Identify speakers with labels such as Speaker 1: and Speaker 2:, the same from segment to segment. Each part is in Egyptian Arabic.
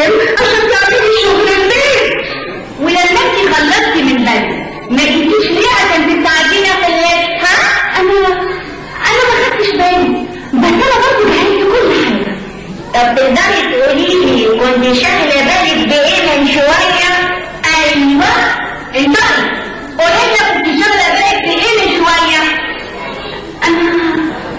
Speaker 1: السلم عشان تعملي شغل البيت ولما انت خلصتي من بدري ما جيتيش ليه عشان تساعدينا في البيت ها انا انا ما خدتش بالي بس انا برضه بحس كل حاجه طب تقدري تقولي لي كنت شاغله بالك بايه من شويه ايوه انتظري قولي لنا كنت شاغله بالك بايه من شويه انا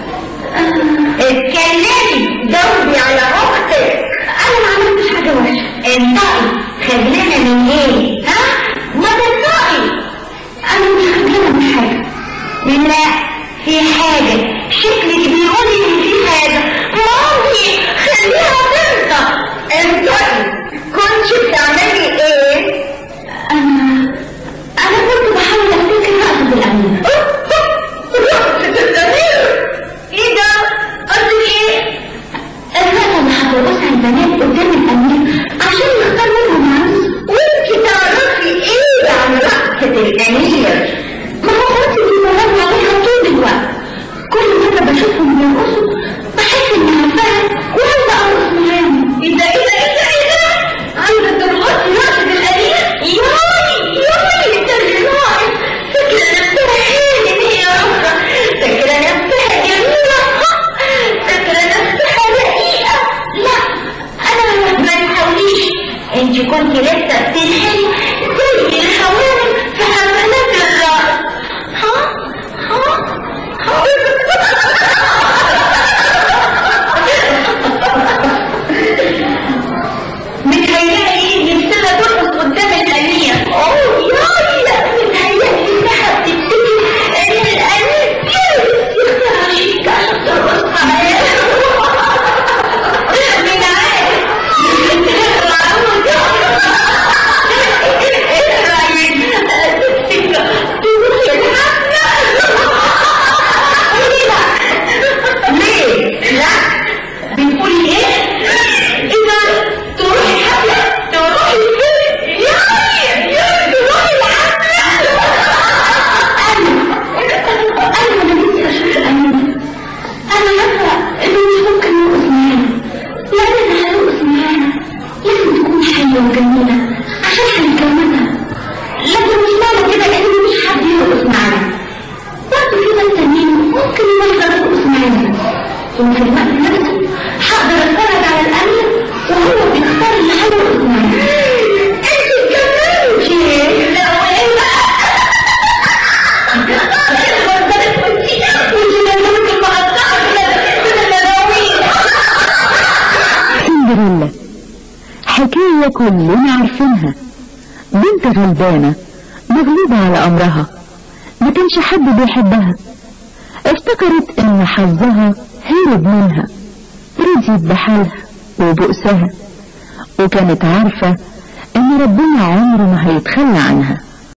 Speaker 1: اتكلمي جاوبي على اختك انا ما عملتش حاجه وحشه انطقي خجلانه من ايه ها ما تنطقي انا مش خجلانه من حاجه لا في حاجه شكلك بيقول ان في حاجه مامي خليها تنطق انطقي كنت بتعملي ايه انا انا كنت بحاول افتكر رقصه الاميره رقصه الاميره ايه ده قصدك ايه الرقصه اللي هترقصها البنات قدام الامير عشان يختار منهم عروس وانت تعرفي ايه عن رقصه الامير ما هو انت بتتفرجي عليها طول الوقت كل مره بشوفهم بيرقصوا بحس اني عارفاها وعايزه ارقص معاهم ايه ده ايه ده ايه ده ايه ده عايزه ترقصي رقصه الامير ياي ياي ترجعي فكره نفسها حلوه هي يا رب فكره نفسها جميله فكره نفسها رقيقه لا انا ما تحاوليش انت كنت لسه بتلحقي زي الحوامل في حفلات الرقص ها ها متهيألي إن السنة ترقص قدام الأمير أوه يا لا متهيألي إنها بتفتكر إن الأمير يختار شيك عشان ترقص معاه مين عارف يمكن تهرب ايه رأيك تفتكر تروحي الحفلة ليه؟ لا بتقولي ايه؟ اذا تروحي حفلة تروحي فين؟ ياي ياي تروحي الحفلة انا انا ما بديتي اشوف الامير انا عارفة انه مش ممكن يرقص معانا لان اللي هيرقص معانا لازم تكون حلوة وجميلة عشان هنتجوزها لكن مش معنى كده ان مش حد يرقص معانا برضه في ناس تانيين ممكن يقدر يرقص معانا وفي الوقت نفسه هقدر اتفرج على الامير وهو بيختار اللي هيرقص معانا انت اتجننتي لا وايه بقى
Speaker 2: سندريلا حكاية كلنا عارفينها بنت غلبانة مغلوبة على أمرها ما كانش حد بيحبها افتكرت ان حظها هرب منها رضيت بحالها وبؤسها وكانت عارفة ان ربنا عمره ما هيتخلى عنها